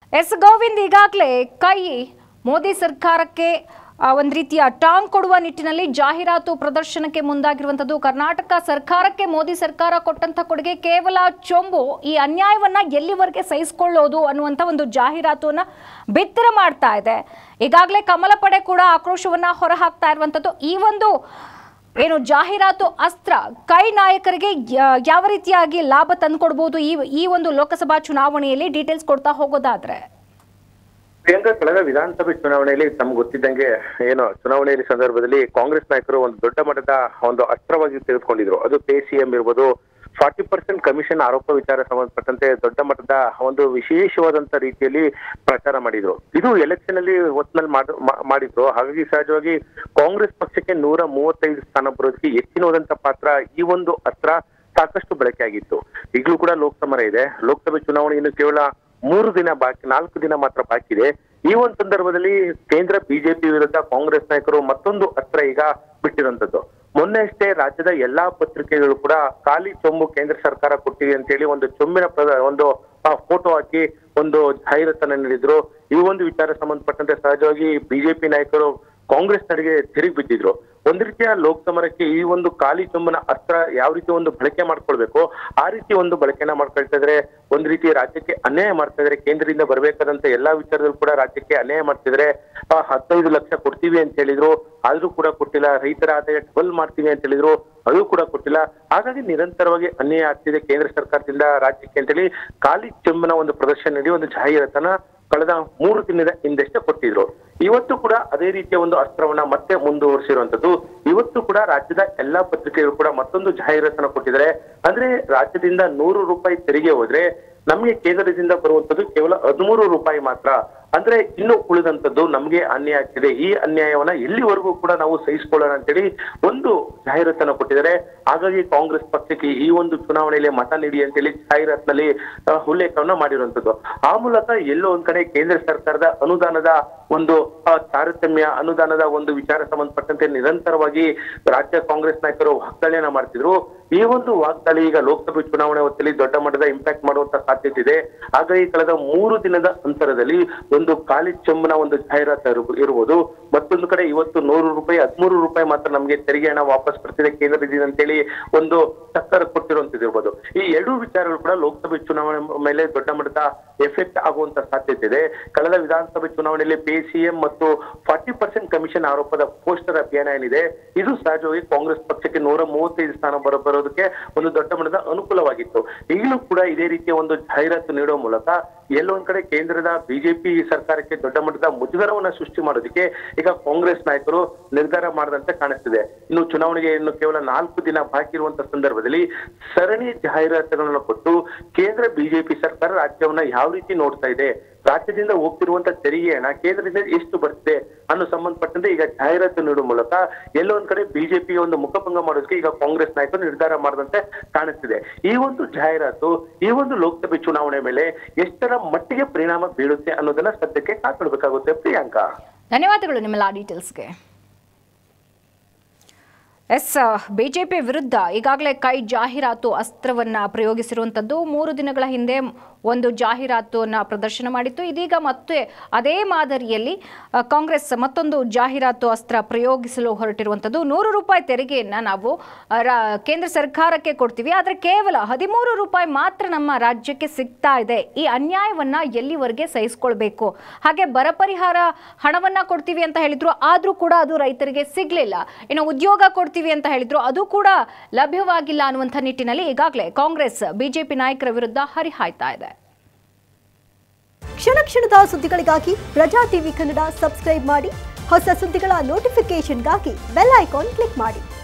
S Govind ಈಗಾಗಲೇ ಕೈ ಮೋದಿ ಸರ್ಕಾರಕ್ಕೆ ಆ, ಒಂದು ರೀತಿಯ ಟಾಂಗ್ ಕೊಡುವ ನಿಟ್ಟಿನಲ್ಲಿ ಜಾಹೀರಾತು ಪ್ರದರ್ಶನಕ್ಕೆ ಮುಂದಾಗಿರುವಂಥದ್ದು ಕರ್ನಾಟಕ ಸರ್ಕಾರಕ್ಕೆ ಮೋದಿ ಸರ್ಕಾರ ಕೊಟ್ಟಂತ ಕೊಡುಗೆ ಕೇವಲ ಚೊಂಬು ಈ ಅನ್ಯಾಯವನ್ನ ಎಲ್ಲಿವರೆಗೆ ಸಹಿಸಿಕೊಳ್ಳೋದು ಅನ್ನುವಂಥ ಒಂದು ಜಾಹೀರಾತುವನ್ನ ಬಿತ್ತರ ಮಾಡ್ತಾ ಇದೆ ಈಗಾಗಲೇ ಕಮಲ ಪಡೆ ಕೂಡ ಆಕ್ರೋಶವನ್ನ ಹೊರಹಾಕ್ತಾ ಇರುವಂಥದ್ದು ಈ ಒಂದು ಏನು ಜಾಹೀರಾತು ಅಸ್ತ್ರ ಕೈ ನಾಯಕರಿಗೆ ಯಾ- ಯಾವ ರೀತಿಯಾಗಿ ಲಾಭ ತಂದುಕೊಡ್ಬೋದು ಈ ಈ ಒಂದು ಲೋಕಸಭಾ ಚುನಾವಣೆಯಲ್ಲಿ ಡೀಟೇಲ್ಸ್ ಕೊಡ್ತಾ ಹೋಗೋದಾದ್ರೆ ಪ್ರಿಯಾಂಕಾ ಕಳೆದ ವಿಧಾನಸಭೆ ಚುನಾವಣೆಯಲ್ಲಿ ತಮ್ಗೆ ಗೊತ್ತಿದ್ದಂಗೆ ಏನು ಚುನಾವಣೆಯಲ್ಲಿ ಸಂದರ್ಭದಲ್ಲಿ ಕಾಂಗ್ರೆಸ್ ನಾಯಕರು ಒಂದು ದೊಡ್ಡ ಮಟ್ಟದ ಒಂದು ಅಸ್ತ್ರವಾಗಿ ತೆಗೆದುಕೊಂಡಿದ್ರು ಅದು ಪೇ ಸಿಎಂ ಇರ್ಬೋದು ಫಾರ್ಟಿ ಪರ್ಸೆಂಟ್ ಕಮಿಷನ್ ಆರೋಪ ವಿಚಾರ ಸಂಬಂಧಪಟ್ಟಂತೆ ದೊಡ್ಡ ಮಟ್ಟದ ಒಂದು ವಿಶೇಷವಾದಂತ ರೀತಿಯಲ್ಲಿ ಪ್ರಚಾರ ಮಾಡಿದ್ರು ಇದು ಎಲೆಕ್ಷನ್ ಅಲ್ಲಿ ಒತ್ತಿನಲ್ಲಿ ಮಾಡ್- ಮಾ- ಮಾಡಿದ್ರು ಹಾಗಾಗಿ ಸಹಜವಾಗಿ ಕಾಂಗ್ರೆಸ್ ಪಕ್ಷಕ್ಕೆ ನೂರ ಮೂವತ್ತೈದು ಸ್ಥಾನ ಬರೋದಕ್ಕೆ ಹೆಚ್ಚಿನವಾದಂತ ಪಾತ್ರ ಈ ಒಂದು ಅಸ್ತ್ರ ಸಾಕಷ್ಟು ಬಳಕೆ ಆಗಿತ್ತು ಈಗಲೂ ಕೂಡ ಲೋಕಸಮರ ಇದೆ ಲೋಕಸಭೆ ಚುನಾವಣೆ ಇನ್ನು ಕೇವಲ ಮೂರು ದಿನ ಬಾಕಿ ನಾಲ್ಕು ದಿನ ಮಾತ್ರ ಬಾಕಿ ಇದೆ ಈ ಒಂದು ಸಂದರ್ಭದಲ್ಲಿ ಕೇಂದ್ರ ಬಿಜೆಪಿ ವಿರುದ್ಧ ಕಾಂಗ್ರೆಸ್ ನಾಯಕರು ಮತ್ತೊಂದು ಅಸ್ತ್ರ ಈಗ ಬಿಟ್ಟಿರುವಂತದ್ದು ಮೊನ್ನೆ ಅಷ್ಟೇ ರಾಜ್ಯದ ಎಲ್ಲಾ ಪತ್ರಿಕೆಗಳು ಕೂಡ ಖಾಲಿ ಚೊಂಬು ಕೇಂದ್ರ ಸರ್ಕಾರ ಕೊಟ್ಟಿದೆ ಅಂತೇಳಿ ಒಂದು ಚೊಂಬಿನ ಪ್ರದ- ಒಂದು ಫೋಟೋ ಹಾಕಿ ಒಂದು ಜಾಹೀರಾತನ್ನ ನೀಡಿದ್ರು ಈ ಒಂದು ವಿಚಾರ ಸಂಬಂಧಪಟ್ಟಂತೆ ಸಹಜವಾಗಿ ಬಿಜೆಪಿ ನಾಯಕರು ಕಾಂಗ್ರೆಸ್ ನಡಿಗೆ ತಿರುಗಿ ಬಿದ್ದಿದ್ರು ಒಂದ್ ರೀತಿಯ ಲೋಕಸಮರಕ್ಕೆ ಈ ಒಂದು ಖಾಲಿ ಚೊಂಬನ ಅಸ್ತ್ರ ಯಾವ ರೀತಿ ಒಂದು ಬಳಕೆ ಮಾಡ್ಕೊಳ್ಬೇಕು ಆ ರೀತಿ ಒಂದು ಬಳಕೆನ ಮಾಡ್ಕೊಳ್ತಾ ಇದ್ರೆ ಒಂದ್ ರೀತಿ ರಾಜ್ಯಕ್ಕೆ ಅನ್ಯಾಯ ಮಾಡ್ತಾ ಇದ್ರೆ ಕೇಂದ್ರದಿಂದ ಬರ್ಬೇಕಾದಂತ ಎಲ್ಲಾ ವಿಚಾರದಲ್ಲೂ ಕೂಡ ರಾಜ್ಯಕ್ಕೆ ಅನ್ಯಾಯ ಮಾಡ್ತಿದ್ರೆ ಆ, ಹದಿನೈದು ಲಕ್ಷ ಕೊಡ್ತೀವಿ ಅಂತ ಹೇಳಿದ್ರು ಆದ್ರೂ ಕೂಡ ಕೊಟ್ಟಿಲ್ಲ ರೈತರ ಆದಾಯ ಡಬಲ್ ಮಾಡ್ತೀವಿ ಅಂತ ಹೇಳಿದ್ರು ಅದು ಕೂಡ ಕೊಟ್ಟಿಲ್ಲ ಹಾಗಾಗಿ ನಿರಂತರವಾಗಿ ಅನ್ಯಾಯ ಆಗ್ತಿದೆ ಕೇಂದ್ರ ಸರ್ಕಾರದಿಂದ ರಾಜ್ಯಕ್ಕೆ ಅಂತೇಳಿ ಖಾಲಿ ಚೆಂಬನ ಒಂದು ಪ್ರದರ್ಶನ ನೀಡಿ ಒಂದು ಜಾಹೀರಾತನ್ನ ಕಳೆದ ಮೂರು ದಿನದ ಹಿಂದಷ್ಟೇ ಕೊಟ್ಟಿದ್ರು ಇವತ್ತು ಕೂಡ ಅದೇ ರೀತಿಯ ಒಂದು ಅಸ್ತ್ರವನ್ನ ಮತ್ತೆ ಮುಂದುವರಿಸಿರುವಂತದ್ದು ಇವತ್ತು ಕೂಡ ರಾಜ್ಯದ ಎಲ್ಲಾ ಪತ್ರಿಕೆಗಳು ಕೂಡ ಮತ್ತೊಂದು ಜಾಹೀರಾತನ್ನ ಕೊಟ್ಟಿದ್ದಾರೆ ಅಂದ್ರೆ ರಾಜ್ಯದಿಂದ ನೂರು ರೂಪಾಯಿ ತೆರಿಗೆ ಹೋದ್ರೆ ನಮ್ಗೆ ಕೇಂದ್ರದಿಂದ ಬರುವಂತದ್ದು ಕೇವಲ ಹದಿಮೂರು ರೂಪಾಯಿ ಮಾತ್ರ ಅಂದ್ರೆ ಇನ್ನು ಉಳಿದಂತದ್ದು ನಮ್ಗೆ ಅನ್ಯಾಯ ಆಗ್ತಿದೆ ಈ ಅನ್ಯಾಯವನ್ನ ಎಲ್ಲಿವರೆಗೂ ಕೂಡ ನಾವು ಸಹಿಸಿಕೊಳ್ಳೋಣ ಅಂತೇಳಿ ಒಂದು ಜಾಹೀರಾತನ್ನ ಕೊಟ್ಟಿದ್ದಾರೆ ಹಾಗಾಗಿ ಕಾಂಗ್ರೆಸ್ ಪಕ್ಷಕ್ಕೆ ಈ ಒಂದು ಚುನಾವಣೆಯಲ್ಲಿ ಮತ ನೀಡಿ ಅಂತೇಳಿ ಜಾಹೀರಾತ್ನಲ್ಲಿ ಆ, ಉಲ್ಲೇಖವನ್ನ ಮಾಡಿರುವಂತದ್ದು ಆ ಮೂಲಕ ಎಲ್ಲೋ ಒಂದ್ ಕಡೆ ಕೇಂದ್ರ ಸರ್ಕಾರದ ಅನುದಾನದ ಒಂದು ಆ, ತಾರತಮ್ಯ ಅನುದಾನದ ಒಂದು ವಿಚಾರ ಸಂಬಂಧಪಟ್ಟಂತೆ ನಿರಂತರವಾಗಿ ರಾಜ್ಯ ಕಾಂಗ್ರೆಸ್ ನಾಯಕರು ವಾಗ್ದಾಳಿಯನ್ನ ಮಾಡ್ತಿದ್ರು ಈ ಒಂದು ವಾಗ್ದಾಳಿ ಈಗ ಲೋಕಸಭೆ ಚುನಾವಣೆ ಹೊತ್ತಲ್ಲಿ ದೊಡ್ಡ ಮಟ್ಟದ ಇಂಪ್ಯಾಕ್ಟ್ ಮಾಡುವಂತ ಸಾಧ್ಯತೆ ಇದೆ ಹಾಗಾಗಿ ಕಳೆದ ಮೂರು ದಿನದ ಅಂತರದಲ್ಲಿ ಒಂದು ಖಾಲಿ ಚೆಂಬನ ಒಂದು ಜಾಹೀರಾತು ಇರು- ಇರುವುದು ಮತ್ತೊಂದು ಕಡೆ ಇವತ್ತು ನೂರು ರೂಪಾಯಿ ಹದಿಮೂರು ರೂಪಾಯಿ ಮಾತ್ರ ನಮಗೆ ತೆರಿಗೆ ಹಣ ವಾಪಸ್ ಬರ್ತಿದೆ ಕೇಂದ್ರದಿಂದ ಅಂತೇಳಿ ಒಂದು ಟಕ್ಕರ್ ಕೊಟ್ಟಿರುವಂತದ್ದು ಇರ್ಬೋದು ಈ ಎರಡೂ ವಿಚಾರಗಳು ಕೂಡ ಲೋಕಸಭೆ ಚುನಾವಣೆ ಮೇಲೆ ದೊಡ್ಡ ಮಟ್ಟದ ಎಫೆಕ್ಟ್ ಆಗುವಂತ ಸಾಧ್ಯತೆ ಇದೆ ಕಳೆದ ವಿಧಾನಸಭೆ ಚುನಾವಣೆಯಲ್ಲಿ ಪಿ ಸಿಎಂ ಮತ್ತು ಫಾರ್ಟಿ ಪರ್ಸೆಂಟ್ ಕಮಿಷನ್ ಆರೋಪದ ಪೋಸ್ಟರ್ ಅಭಿಯಾನ ಏನಿದೆ ಇದು ಸಹಜವಾಗಿ ಕಾಂಗ್ರೆಸ್ ಪಕ್ಷಕ್ಕೆ ನೂರ ಮೂವತ್ತೈದು ಸ್ಥಾನ ಬರೋ ಬರೋದಕ್ಕೆ ಒಂದು ದೊಡ್ಡ ಮಟ್ಟದ ಅನುಕೂಲವಾಗಿತ್ತು ಈಗಲೂ ಕೂಡ ಇದೇ ರೀತಿಯ ಒಂದು ಜಾಹೀರಾತು ನೀಡುವ ಮೂಲಕ ಎಲ್ಲೋ ಒಂದ್ ಕಡೆ ಕೇಂದ್ರದ ಬಿಜೆಪಿ ಸರ್ಕಾರಕ್ಕೆ ದೊಡ್ಡ ಮಟ್ಟದ ಮುಜುಗರವನ್ನ ಸೃಷ್ಟಿ ಮಾಡೋದಕ್ಕೆ ಈಗ ಕಾಂಗ್ರೆಸ್ ನಾಯಕರು ನಿರ್ಧಾರ ಮಾಡದಂತೆ ಕಾಣಿಸ್ತಿದೆ ಇನ್ನು ಚುನಾವಣೆಗೆ ಇನ್ನು ಕೇವಲ ನಾಲ್ಕು ದಿನ ಬಾಕಿ ಇರುವಂತ ಸಂದರ್ಭದಲ್ಲಿ ಸರಣಿ ಜಾಹೀರಾತುಗಳನ್ನು ಕೊಟ್ಟು ಕೇಂದ್ರ ಬಿಜೆಪಿ ಸರ್ಕಾರ ರಾಜ್ಯವನ್ನ ಯಾವ ರೀತಿ ನೋಡ್ತಾ ಇದೆ ರಾಜ್ಯದಿಂದ ಹೋಗ್ತಿರುವಂತ ತೆರಿಗೆ ಹಣ ಕೇಂದ್ರದಿಂದ ಎಷ್ಟು ಬರ್ತಿದೆ ಅನ್ನೋ ಸಂಬಂಧಪಟ್ಟಂತೆ ಈಗ ಜಾಹೀರಾತು ನೀಡುವ ಮೂಲಕ ಎಲ್ಲೋ ಒಂದ್ ಕಡೆ ಬಿಜೆಪಿ ಒಂದು ಮುಖಭಂಗ ಮಾಡೋದಕ್ಕೆ ಈಗ ಕಾಂಗ್ರೆಸ್ ನಾಯಕರು ನಿರ್ಧಾರ ಮಾಡದಂತೆ ಕಾಣಿಸ್ತಿದೆ ಈ ಒಂದು ಜಾಹೀರಾತು ಈ ಒಂದು ಲೋಕಸಭೆ ಚುನಾವಣೆ ಮೇಲೆ ಎಷ್ಟರ ಮಟ್ಟಿಗೆ ಪರಿಣಾಮ ಬೀಳುತ್ತೆ ಅನ್ನೋದನ್ನ ಸದ್ಯಕ್ಕೆ ಕಾತ್ಕೊಳ್ಬೇಕಾಗುತ್ತೆ ಪ್ರಿಯಾಂಕಾ ಧನ್ಯವಾದಗಳು ನಿಮ್ಮೆಲ್ಲ ಡೀಟೇಲ್ಸ್ಗೆ ಎಸ್ ಬಿಜೆಪಿ ವಿರುದ್ಧ ಈಗಾಗಲೇ ಕೈ ಜಾಹೀರಾತು ಅಸ್ತ್ರವನ್ನ ಪ್ರಯೋಗಿಸಿರುವಂಥದ್ದು ಮೂರು ದಿನಗಳ ಹಿಂದೆ ಒಂದು ಜಾಹೀರಾತುವನ್ನ ಪ್ರದರ್ಶನ ಮಾಡಿತ್ತು ಇದೀಗ ಮತ್ತೆ ಅದೇ ಮಾದರಿಯಲ್ಲಿ ಆ, ಕಾಂಗ್ರೆಸ್ ಮತ್ತೊಂದು ಜಾಹೀರಾತು ಅಸ್ತ್ರ ಪ್ರಯೋಗಿಸಲು ಹೊರಟಿರುವಂಥದ್ದು ನೂರು ರೂಪಾಯಿ ತೆರಿಗೆಯನ್ನ ನಾವು ಆ, ರಾ- ಕೇಂದ್ರ ಸರ್ಕಾರಕ್ಕೆ ಕೊಡ್ತೀವಿ ಆದರೆ ಕೇವಲ ಹದಿಮೂರು ರೂಪಾಯಿ ಮಾತ್ರ ನಮ್ಮ ರಾಜ್ಯಕ್ಕೆ ಸಿಗ್ತಾ ಇದೆ ಈ ಅನ್ಯಾಯವನ್ನ ಎಲ್ಲಿವರೆಗೆ ಸಹಿಸ್ಕೊಳ್ಬೇಕು ಹಾಗೆ ಬರ ಪರಿಹಾರ ಹಣವನ್ನ ಕೊಡ್ತೀವಿ ಅಂತ ಹೇಳಿದ್ರು ಆದ್ರೂ ಕೂಡ ಅದು ರೈತರಿಗೆ ಸಿಗ್ಲಿಲ್ಲ ಇನ್ನು ಉದ್ಯೋಗ ಕೊಡ್ತೀವಿ ಅಂತ ಹೇಳಿದ್ರು ಅದು ಕೂಡ ಲಭ್ಯವಾಗಿಲ್ಲ ಅನ್ನುವಂಥ ನಿಟ್ಟಿನಲ್ಲಿ ಈಗಾಗಲೇ ಕಾಂಗ್ರೆಸ್ ಬಿಜೆಪಿ ನಾಯಕರ ವಿರುದ್ಧ ಹರಿಹಾಯ್ತಾ ಇದೆ ಕ್ಷಣ ಕ್ಷಣದ ಸುದ್ದಿಗಳಿಗಾಗಿ ಪ್ರಜಾ ಟಿವಿ ಕನ್ನಡ ಸಬ್ಸ್ಕ್ರೈಬ್ ಮಾಡಿ ಹೊಸ ಸುದ್ದಿಗಳ ನೋಟಿಫಿಕೇಶನ್ಗಾಗಿ ಬೆಲ್ ಐಕಾನ್ ಕ್ಲಿಕ್ ಮಾಡಿ